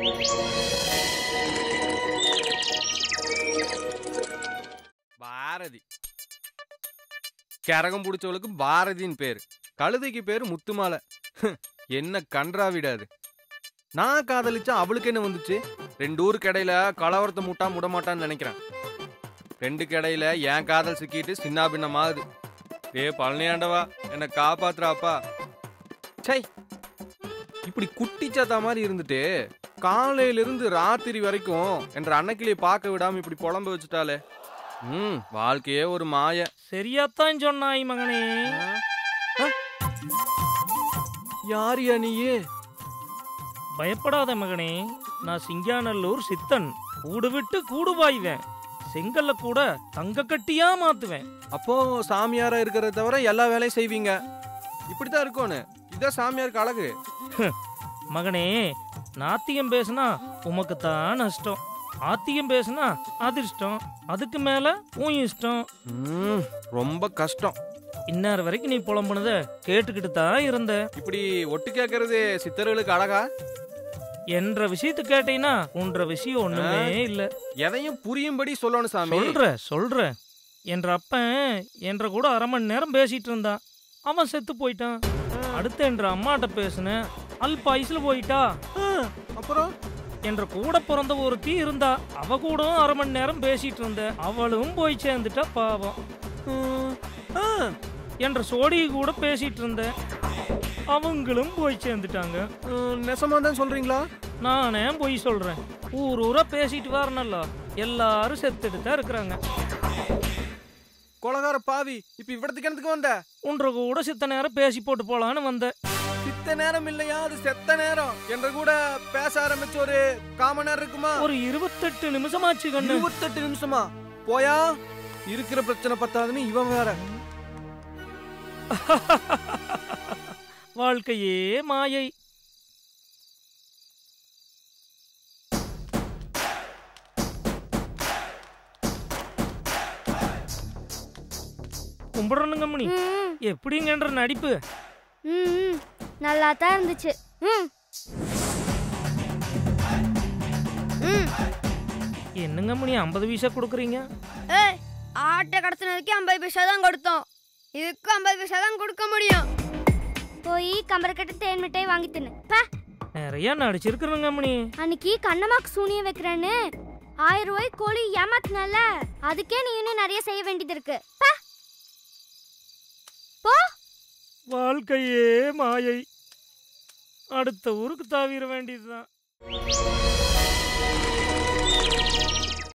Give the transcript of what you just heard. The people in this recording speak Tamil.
பாரதி கரகம் பிடிச்சவளுக்கு பாரதின்னு பேரு கழுதைக்கு பேரு முத்துமாலை ஹ், என்ன கன்றா விடாது நான் காதலிச்சா அவளுக்கு என்ன வந்துச்சு ரெண்டு ஊருக்கு இடையில கலவரத்தை முட்டா முட மாட்டான்னு நினைக்கிறேன் ரெண்டுக்கு இடையில என் காதல் சிக்கிட்டு சின்ன பின்னமாகுது ஏ பழனியாண்டவா என்னை காப்பாத்துறாப்பா சை இப்படி குட்டிச்சாத்தா மாதிரி இருந்துட்டு காலையில இருந்து ராத்திரி வரைக்கும் என்ற அன்னைக்கிளியை பார்க்க விடாம இப்படி புலம்ப வச்சுட்டாலே ம் வாழ்க்கையே ஒரு மாய சரியாத்தான் சொன்னாய் மகனே யாரியா நீயே பயப்படாத மகனே நான் சிங்காநல்லூர் சித்தன் கூடு விட்டு கூடு பாய்வேன் செங்கல்ல கூட தங்க கட்டியா மாத்துவேன் அப்போ சாமியாரா இருக்கிறத தவிர எல்லா வேலையும் செய்வீங்க இப்படித்தான் இருக்கணும் இதான் சாமியாருக்கு அழகு மகனே நாத்தியம் பேசுனா உமக்கு தான் நஷ்டம் ஆத்தியம் பேசுனா அதிர்ஷ்டம் அதுக்கு மேல உன் இஷ்டம் ம், ரொம்ப கஷ்டம் இன்னார் வரைக்கும் நீ புலம்புனத கேட்டுக்கிட்டு தான் இருந்த இப்படி ஒட்டு கேட்கறது சித்தர்களுக்கு அழகா என்ற விஷயத்தை கேட்டீங்கன்னா உன்ற விஷயம் ஒண்ணுமே இல்ல எதையும் புரியும்படி சொல்லணும் சாமி சொல்ற சொல்ற என்ற அப்பன் என்ற கூட அரை மணி நேரம் பேசிட்டு இருந்தான் அவன் செத்து போயிட்டான் அடுத்து என்ற அம்மாட்ட பேசினேன் அல் பாய்ஸ்ல போயிட்டா ஆ, அப்புறம் என்ற கூட பிறந்த ஒருத்தி இருந்தா அவ கூட அரை மணி நேரம் பேசிட்டு இருந்த அவளும் போய் சேர்ந்துட்டா பாவம் ம், ஆ, என்ற சோடி கூட பேசிட்டு இருந்தேன் அவங்களும் போய் சேர்ந்துட்டாங்க ம், நெசமா தான் சொல்றீங்களா நானே போய் சொல்றேன் ஊர் ஊரா பேசிட்டு வரணும்ல எல்லாரும் செத்துட்டு தான் இருக்கிறாங்க கொலகார பாவி இப்ப இவ்வளத்துக்கு எனக்கு வந்த உன்ற கூட சித்த நேரம் பேசி போட்டு போலான்னு வந்தேன் சித்த நேரம் இல்லையா அது செத்த நேரம் என்ற கூட பேச ஆரம்பிச்ச ஒரு காம நேரம் இருக்குமா ஒரு இருபத்தெட்டு நிமிஷமாச்சு கண்ணு இருபத்தெட்டு நிமிஷமா போயா இருக்கிற பிரச்சனை பத்தாதுன்னு இவன் வேற வாழ்க்கையே மாயை கும்பிடணுங்க மணி ம், எப்படிங்கன்ற நடிப்பு ம், ம். நல்லா தான் இருந்துச்சு ம். ம். என்னங்க மணி ஐம்பது பைசா கொடுக்குறீங்க ஏய் ஆட்டை கடத்தினதுக்கு ஐம்பது பைசா தான் கொடுத்தோம் இதுக்கு ஐம்பது பைசா தான் கொடுக்க முடியும் போய் கம்பரக்கட்டு தேன் மிட்டாய் வாங்கி தின்னு பா நிறைய நடிச்சிருக்கிறேங்க மணி அன்னைக்கு கண்ணமாக்கு சூனியம் வைக்கிறேன்னு ஆயிரம் ரூபாய் கோழி ஏமாத்தினால அதுக்கே நீ இன்னும் நிறைய செய்ய வேண்டியது இருக்கு பா. போ வாழ்க்கையே மாயை அடுத்த ஊருக்கு தாவிர வேண்டியதுதான்